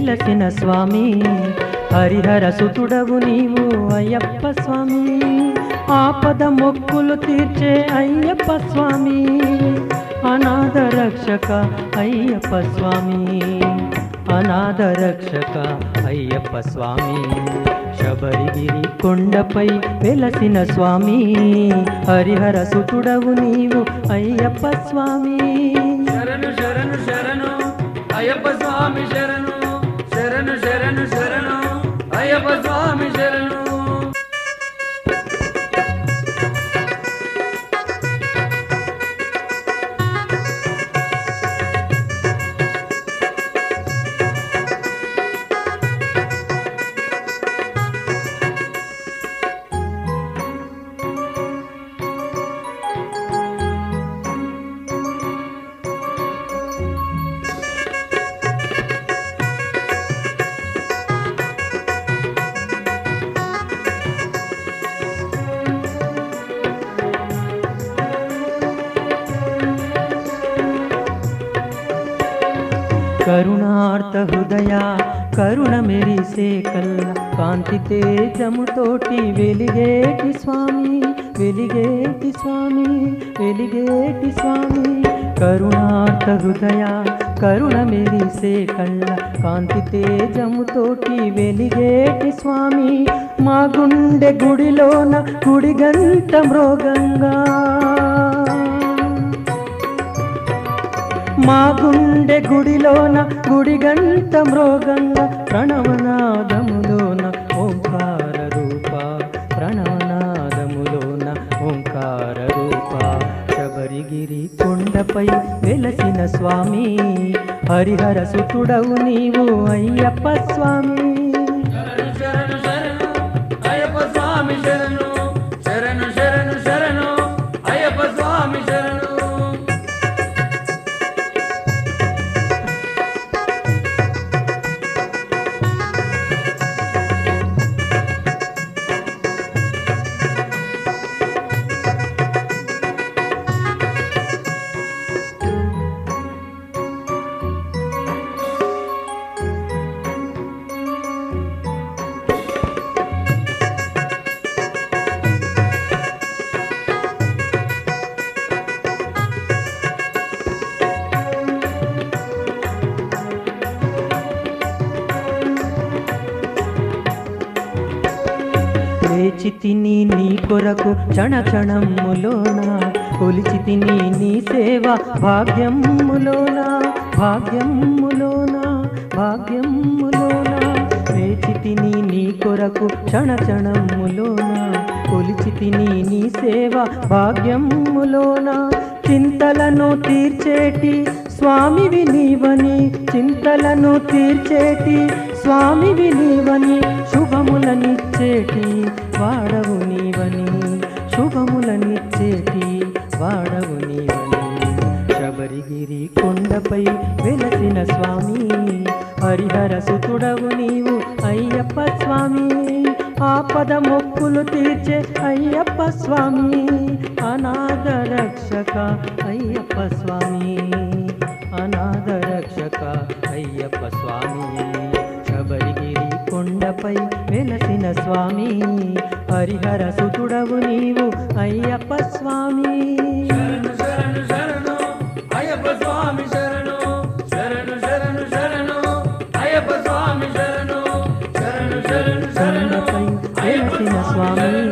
వెలసిన స్వామి హరిహర సుతుడవు నీవు అయ్యప్ప స్వామి ఆపద మొక్కులు తీర్చే అయ్యప్ప స్వామి అనాథ రక్షక అయ్యప్ప స్వామి అనాథ రక్షక అయ్యప్ప స్వామి శబరిగిరి కొండపై వెలసిన స్వామి హరిహర సుతుడవు నీవు అయ్యప్ప స్వామి శరణు శరణు శరణు అయ్యప్ప స్వామి శరణు శరణు శరణు శరణు అయ్యప్ప స్వామి శరణు కరుణార్థ హృదయ కరుణ మెరిసే కల్ల కాంతి తేజముతోటి వెలిగేటి స్వామి వెలిగేటి స్వామి వెలిగేటి స్వామి కరుణార్థ హృదయ కరుణ మెరిసే కళ్ళ కాంతి తేజముతోటి వెలిగేటి స్వామి మా గుండె గుడిలోన గుడి గంట మృగంగా మా గుండె గుడిలోన గుడి గంట మృగంగా ప్రణవనాదములోన ఓంకార రూప ప్రణవనాదములోన ఓంకార రూప శబరిగిరి కొండపై వెలసిన స్వామి హరిహర సుతుడవు నీవు అయ్యప్ప స్వామి శరణు శరణు శరణు అయ్యప్ప స్వామి శరణు శరణు శరణు శరణు అయ్యప్ప స్వామి శరణు లేచి తిని నీ కొరకు క్షణ క్షణములోన కొలిచి తిని నీ సేవ భాగ్యములోన భాగ్యములోన భాగ్యములోన లేచి తిని నీ కొరకు క్షణ క్షణములోన కొలిచి తిని నీ సేవ భాగ్యములోన చింతలను తీర్చేటి స్వామివి నీవని చింతలను తీర్చేటి స్వామివి నీవని శుభములనిచ్చేటి వాడవు నీవని శుభములనిచ్చేటి వాడవు నీవని శబరిగిరి కొండపై వెలసిన స్వామి హరిహర సుతుడవు నీవు అయ్యప్ప స్వామి ఆపద మొక్కులు తీర్చే అయ్యప్ప స్వామి అనాథ రక్షక అయ్యప్ప స్వామి అనాథ రక్షక అయ్యప్ప స్వామి శబరిగిరి కొండపై వెలసిన స్వామి హరిహర సుతుడవు నీవు అయ్యప్ప స్వామి శరణు శరణు శరణు అయ్యప్ప స్వామి శరణు శరణు శరణు శరణు అయ్యప్ప స్వామి శరణు శరణు శరణు శరణు కొండపై వెలసిన స్వామి